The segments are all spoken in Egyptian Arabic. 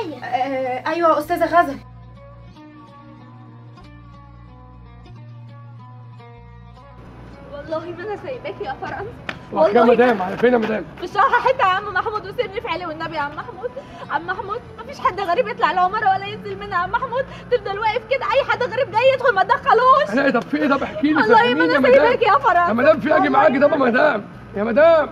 آية آه ايوه استاذه غزل والله ما انا سايباكي يا فرنسا واخ يا مدام على فين يا مدام مش رايحه حته يا عم محمود وسيبني في حالي والنبي يا عم محمود عم محمود مفيش حد غريب يطلع العماره ولا ينزل منها يا عم محمود تفضل واقف كده اي حد غريب جاي يدخل ما تدخلوش انا ايه طب في ايه طب احكي لي والله فهميني ما يا انا مدام سايباكي يا فرنسا يا مدام في اجي معاكي طب يا مدام يا مدام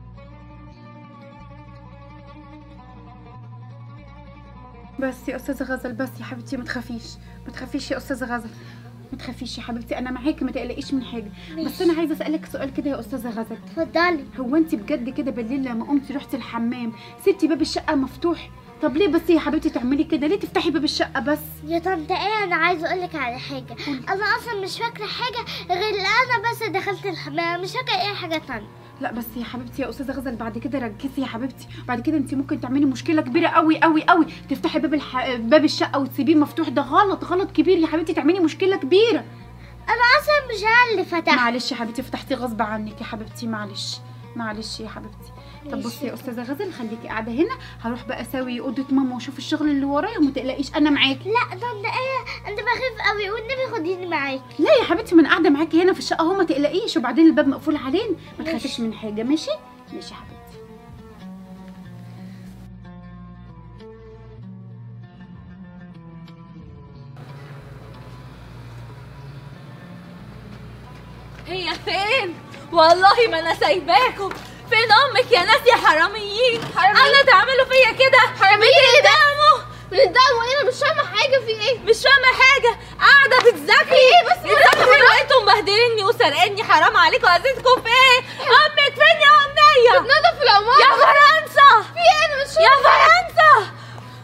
بس يا استاذه غزل بس يا حبيبتي ما تخافيش ما تخافيش يا استاذه غزل ما تخافيش يا حبيبتي انا معاكي ما تقلقيش من حاجه بس انا عايزه اسالك سؤال كده يا استاذه غزل اتفضلي هو انت بجد كده بالليل لما قمتي رحتي الحمام سبتي باب الشقه مفتوح طب ليه بس يا حبيبتي تعملي كده ليه تفتحي باب الشقه بس يا طنط ايه انا عايزه اقول لك على حاجه انا اصلا مش فاكره حاجه غير اللي انا بس دخلت الحمام مش فاكره اي حاجه تانية لا بس يا حبيبتي يا استاذه غزل بعد كده ركزي يا حبيبتي بعد كده انت ممكن تعملي مشكله كبيره قوي قوي قوي تفتحي باب الح... باب الشقه وتسيبيه مفتوح ده غلط غلط كبير يا حبيبتي تعملي مشكله كبيره انا اصلا مش انا اللي فتحت معلش يا حبيبتي فتحتي غصب عنك يا حبيبتي معلش معلش يا حبيبتي طب ماشي. بصي يا استاذه غزل خليكي قاعده هنا هروح بقى اسوي اوضه ماما واشوف الشغل اللي ورايا وما تقلقيش انا معاكي لا طنط ايه انا بخاف قوي والنبي خديني معاكي لا يا حبيبتي ما انا قاعده معاكي هنا في الشقه اهو ما تقلقيش وبعدين الباب مقفول علينا ما ماشي. تخافيش من حاجه ماشي ماشي يا حبيبتي هي فين والله ما انا سايباكم فين امك يا ناس يا حراميين انا تعملوا فيا كده حراميين ايه ده بتدعموا انا مش فاهمه حاجه في ايه مش فاهمه حاجه قاعده بتذاكري ايه بس بتذاكري لقيتوا مبهدليني وسرقني حرام عليكم عزيزكم فين امك فين يا امنيه بتنضف العماره يا فرنسا في ايه انا مش يا فرنسا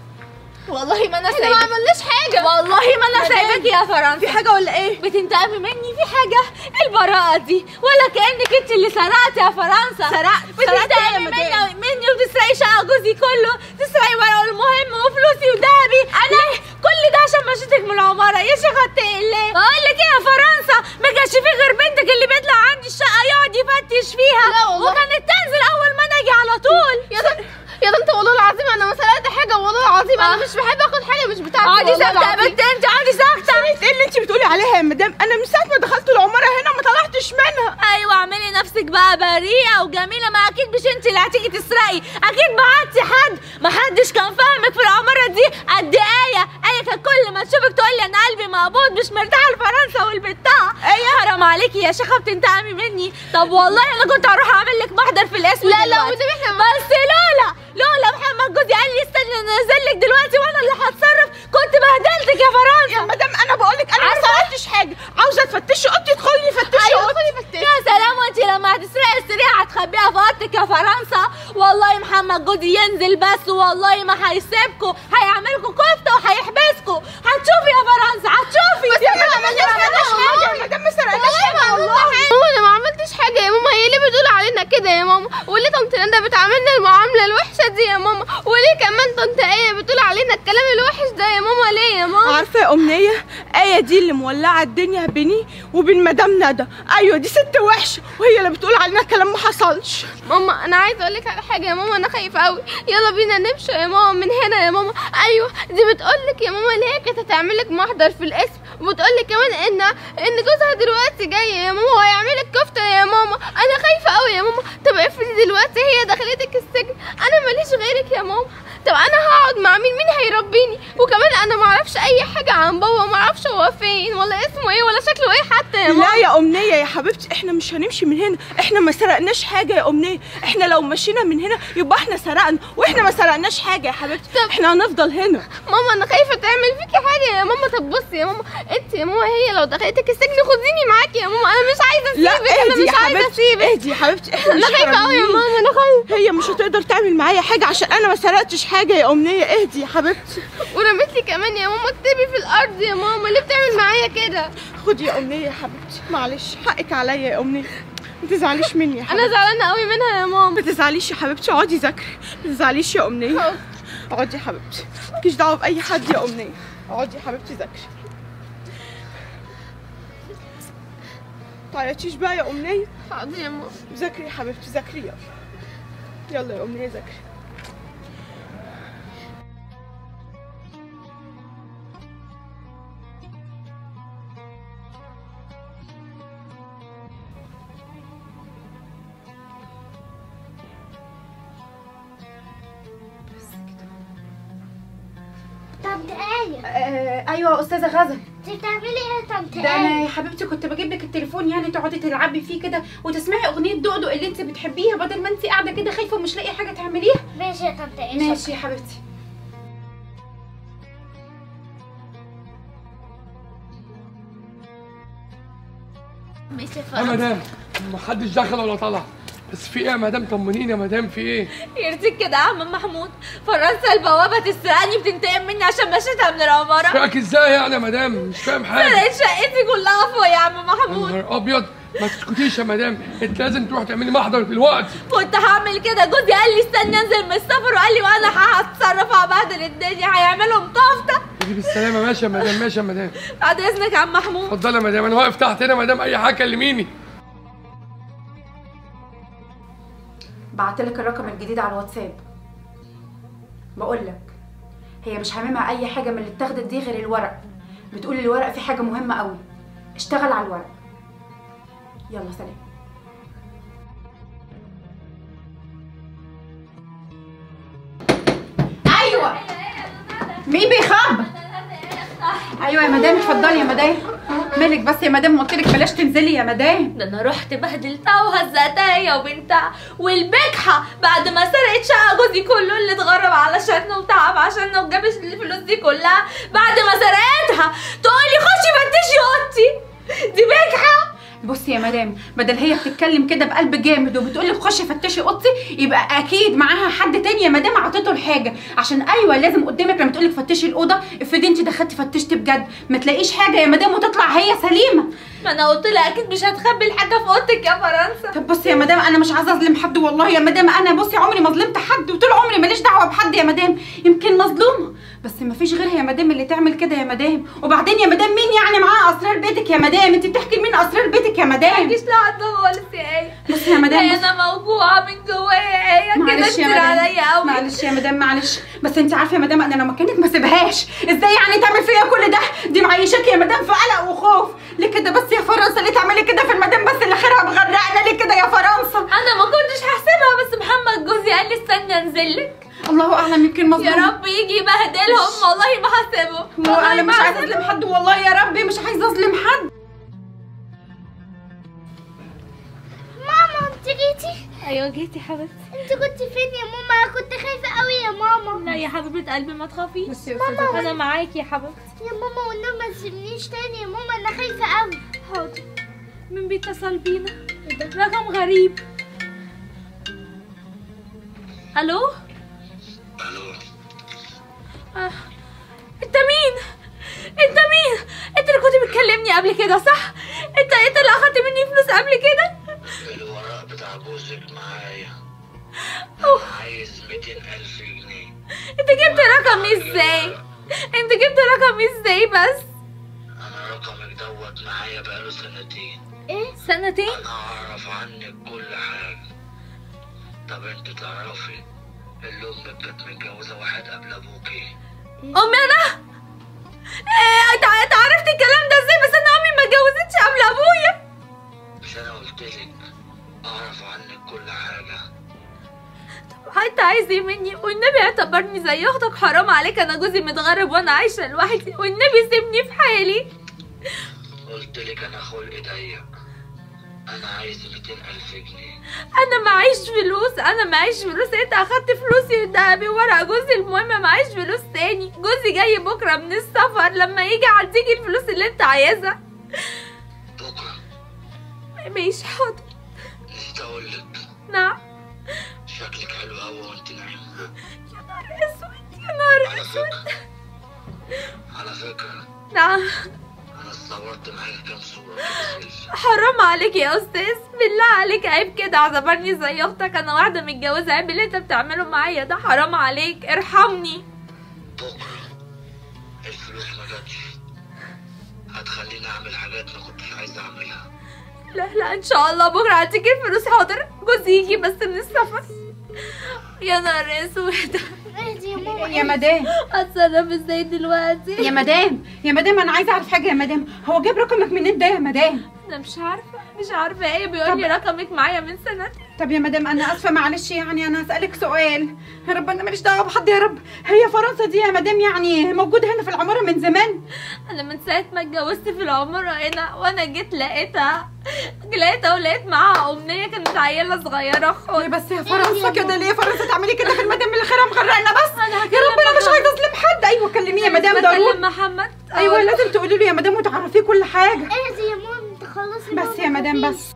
والله ما انا سايبك ما عملناش حاجه والله ما انا سايباكي يا فرنسا في حاجه ولا ايه بتنتقمي مني في حاجه البراءه دي ولا كانك انت اللي سرقتي يا فرنسا سرقت بتنتقمي مني مني وتسرقي شقه جوزي كله تسرقي ورقه المهم وفلوسي وذهبي انا كل ده عشان مشيتك من العماره يا شيخه اتقي الله بقول لك ايه يا فرنسا ما كانش في غير بنتك اللي بيطلع عندي الشقه يقعد يفتش فيها لا والله. وكانت تنزل اول ما انا اجي على طول يا يا بنت والله العظيم انا ما سرقت حاجه والله العظيم انا مش بحب اخد حاجه مش بتاعتي اقعدي ساكته يا بنت انت اقعدي ساكته ايه اللي انت بتقولي عليها يا مدام انا من ساعه ما دخلت العماره هنا ما طلعتش منها ايوه اعملي نفسك بقى بريئه وجميله ما اكيد مش انت اللي هتيجي تسرقي اكيد بعتي حد ما حدش كان فاهمك في العماره دي قد ايه ايه كان كل ما تشوفك تقول لي انا قلبي مقبوض مش مرتاحه لفرنسا والبتاع ايه حرام عليكي يا شيخه بتنتقمي مني طب والله انا كنت هروح اعمل لك محضر في الاسم لا لا احنا بس لولا لولا محمد جوزي قال لي استني انا انزل لك دلوقتي وانا اللي هتصرف كنت بهدلتك يا فرنسا يا مدام انا بقول لك انا ما سرقتش حاجه عاوزه تفتشي اوضتي ادخلي فتشي اوضتي يا سلام وانت لما هتسرقي السريعه هتخبيها في اوضتك يا فرنسا والله محمد جوزي ينزل بس والله ما هيسيبكم هيعملكم كفته وهيحبسكم هتشوفي يا فرنسا هتشوفي يا مدام ما سرقناش حاجه يا مدام ما سرقناش حاجه والله ماما انا ما عملتش حاجه يا ماما هي ليه بتقول علينا كده يا ماما وليه طنط ندى بتعاملنا المعامله الوحشه دي يا ماما وليه كمان طنط ايه بتقول علينا الكلام الوحش ده يا ماما ليه يا ماما عارفه يا امنيه ايه دي اللي مولعه الدنيا بيني وبين مدام ندى ايوه دي ست وحشه وهي اللي بتقول علينا كلام ما حصلش ماما انا عايزه اقول لك على حاجه يا ماما انا خايفه قوي يلا بينا نمشي يا ماما من هنا يا ماما ايوه دي بتقول لك يا ماما ليه كانت هتعمل لك محضر في الاسم وبتقول لك كمان ان ان جوزها دلوقتي جاي يا ماما وهيعمل لك كفته يا ماما انا خايفه قوي يا ماما طب افرضي دلوقتي هي دخلتك السجن انا ماليش غيرك يا ماما طب انا هقعد مع مين مين هيربيني وكمان انا ما اعرفش اي حاجه عن بابا ما اعرفش هو فين ولا اسمه ايه ولا شكله ايه حتى يا ماما لا يا امنيه يا حبيبتي احنا مش هنمشي من هنا احنا ما سرقناش حاجه يا امنيه احنا لو مشينا من هنا يبقى احنا سرقنا واحنا ما سرقناش حاجه يا حبيبتي احنا هنفضل هنا ماما انا خايفه تعمل فيكي حاجه يا ماما طب بصي يا ماما انت يا ماما هي لو دخلتك السجن خديني معاكي يا ماما انا مش عايزه لا اسيبك انا اهدي مش يا عايزه حبيبتي اسيبك اهدي يا حبيبتي احنا انا مش خايفه قوي يا حراميين. ماما انا خايفه هي مش هتقدر تعمل معايا حاجه عشان انا ما سرقتش حاجه يا امنيه اهدي يا حبيبتي ورميت لي كمان يا ماما اكتبي في الارض يا ماما ليه بتعمل معايا كده خدي يا امنيه يا حبيبتي معلش حقك عليا يا امنيه ما تزعليش مني يا انا حبيبتي زعلانه قوي منها يا ماما ما تزعليش يا حبيبتي اقعدي ذاكري ما تزعليش يا امنيه اقعدي يا حبيبتي مالكيش دعوه باي حد يا امنيه اقعدي يا حبيبتي ذاكري تعيطيش بقى يا امنيه حاضر يا ماما ذاكري يا حبيبتي ذاكري يلا يلا يا امنيه ذاكري آه ايوه يا استاذه غزل انت بتعملي ايه يا طنط ده انا آية؟ يا حبيبتي كنت بجيب لك التليفون يعني تقعدي تلعبي فيه كده وتسمعي اغنيه دقدق اللي انت بتحبيها بدل ما انت قاعده كده خايفه ومش لاقي حاجه تعمليها ماشي يا طنط ايه ماشي يا حبيبتي ماشي يا يا فرنسا مدام محدش دخل ولا طلع بس في ايه يا مدام طمنيني يا مدام في ايه يرضيك كده يا عم محمود فرنسا البوابة تسرقني بتنتقم مني عشان مشيتها من العمارة فاك ازاي يعني يا مدام مش فاهم حاجه لقيت شقتي كلها فوق يا عم يا محمود نهار ابيض ما تسكتيش يا مدام انت لازم تروح تعملي محضر دلوقتي كنت هعمل كده جوزي قال لي استني انزل من السفر وقال لي وانا هتصرف هبهدل الدنيا هيعملهم طفطة تيجي بالسلامه ماشي يا مدام ماشي يا مدام بعد اذنك يا عم محمود اتفضلي يا مدام انا واقف تحت هنا يا مدام اي حاجه كلميني بعتلك الرقم الجديد على الواتساب بقولك هي مش هاممها اي حاجه من اللي اتاخدت دي غير الورق بتقول الورق فيه حاجه مهمه قوي اشتغل على الورق يلا سلام ايوه مين بيخبط ايوه يا مدام اتفضلي يا مدام مالك بس يا مدام قلت لك بلاش تنزلي يا مدام ده انا رحت بهدلتها وهزقتها هي وبنتها والبجحة بعد ما سرقت شقة جوزي كله اللي اتغرب علشاننا وتعب عشاننا وجاب الفلوس دي كلها بعد ما سرقتها تقولي خشي فتشي اوضتي دي بجحة بصي يا مدام بدل هي بتتكلم كده بقلب جامد وبتقول لك خشي فتشي اوضتي يبقى اكيد معاها حد تاني يا مدام عطيته الحاجه عشان ايوه لازم قدامك لما تقول لك فتشي الاوضه افرضي انت دخلتي فتشتي بجد ما تلاقيش حاجه يا مدام وتطلع هي سليمه ما انا قلت لها اكيد مش هتخبي الحاجة في اوضتك يا فرنسا طب بصي يا مدام انا مش عايزه اظلم حد والله يا مدام انا بصي عمري ما ظلمت حد وطول عمري ماليش دعوه بحد يا مدام يمكن مظلومه بس ما فيش غيرها يا مدام اللي تعمل كده يا مدام وبعدين يا مدام مين يعني معاها اسرار بيتك يا مدام انت بتحكي لمين اسرار بيتك يا مدام مفيش لحد خالص يا ايه بصي يا مدام هي بصي. انا موجوعة من جوايا هي كده معلش يا كتير مدام عليا قوي معلش يا مدام معلش بس انت عارفه يا مدام انا لو مكانك ما سيبهاش ازاي يعني تعمل فيا كل ده دي معيشاك يا مدام في قلق وخوف ليه كده بس يا فرنسا ليه تعملي كده في المدام بس اللي خيرها مغرقنا ليه كده يا فرنسا انا ما كنتش هحسبها بس محمد جوزي قال لي استني انزلك الله اعلم يمكن مظلوم يا رب يجي يبهدلهم والله ما هسيبهم الله اعلم مش ما عايزه هسيبهم. اظلم حد والله يا ربي مش عايزه اظلم حد ماما انت جيتي ايوه جيتي حبيبتي انت كنت فين يا ماما انا كنت خايفه قوي يا ماما لا يا حبيبه قلبي ما تخافيش بصي يا أستاذة انا معاكي يا حبيبتي يا ماما والنبي ما تسيبنيش تاني يا ماما انا خايفه قوي حاضر مين بيتصل بينا رقم غريب الو الو آه. انت مين انت مين انت اللي كنت بتكلمني قبل كده صح انت انت اللي اخدت مني فلوس قبل كده الورق بتاع جوزك معايا أوه. عايز 200 ألف جنيه انت جبت رقمي ازاي انت جبت رقمي ازاي بس أنا رقمك دوت معايا بقاله سنتين ايه سنتين أنا أعرف عنك كل حاجة طب أنت تعرفي اللي أمك كانت متجوزة واحد قبل أبوكي امي انا ايه انت انت عرفت الكلام ده ازاي بس انا امي ما اتجوزتش قبل ابويا مش أنا قلتلك أعرف عنك كل حاجة انت عايز ايه مني والنبي اعتبرني زي اختك حرام عليك انا جوزي متغرب وانا عايشه لوحدي والنبي سيبني في حالي قلتلك أنا خلقي ضيق أنا عايز 200 ألف جنيه انا معيش فلوس انا معيش فلوس انت اخدت فلوسي وذهبي وورق جوزي المهم معيش فلوس تاني جوزي جاي بكره من السفر لما يجي هديكي الفلوس اللي انت عايزها بكرة ماشي حاضر نسيت أقولك نعم شكلك حلو أوي وأنت نايمة يا نهار اسود يا نهار على فكرة على فكرة نعم أنا اتصورت معاك كام صورة كده سيلفي حرام عليك يا استاذ بالله عليك عيب كده اعتبرني زي اختك انا واحده متجوزه عيب اللي انت بتعمله معايا ده حرام عليك ارحمني بكرة الفلوس ما جاتش هتخليني أعمل حاجات ما كنتش عايز أعملها لا لا ان شاء الله بكره هديك الفلوس حاضر جوزي يجي بس من السفر يا نهار اسود اهدي يا ماما يا مدام اتصرف ازاي دلوقتي يا مدام يا مدام انا عايزه اعرف حاجه يا مدام هو جاب رقمك منين ده يا مدام انا مش عارفه مش عارفه ايه بيقول لي رقمك معايا من سنتين طب يا مدام انا اسفه معلش يعني انا هسالك سؤال يا رب انا ماليش دعوه بحد يا رب هي فرنسا دي يا مدام يعني موجوده هنا في العماره من زمان انا من ساعه ما اتجوزت في العماره هنا وانا جيت لقيتها لقيتها ولقيت معاها امنيه كانت عيله صغيره خالص ليه بس يا فرنسا كده ليه فرنسا تعملي كده في المدام اللي خيرها مغرقنا بس انا يا رب انا مش عايزه اظلم حد ايوه كلميه يا مدام ضروري بكلم محمد ايوه لازم تقولي له يا مدام وتعرفيه كل حاجه ايه دي يا ماما انت خلصي بس يا مدام بس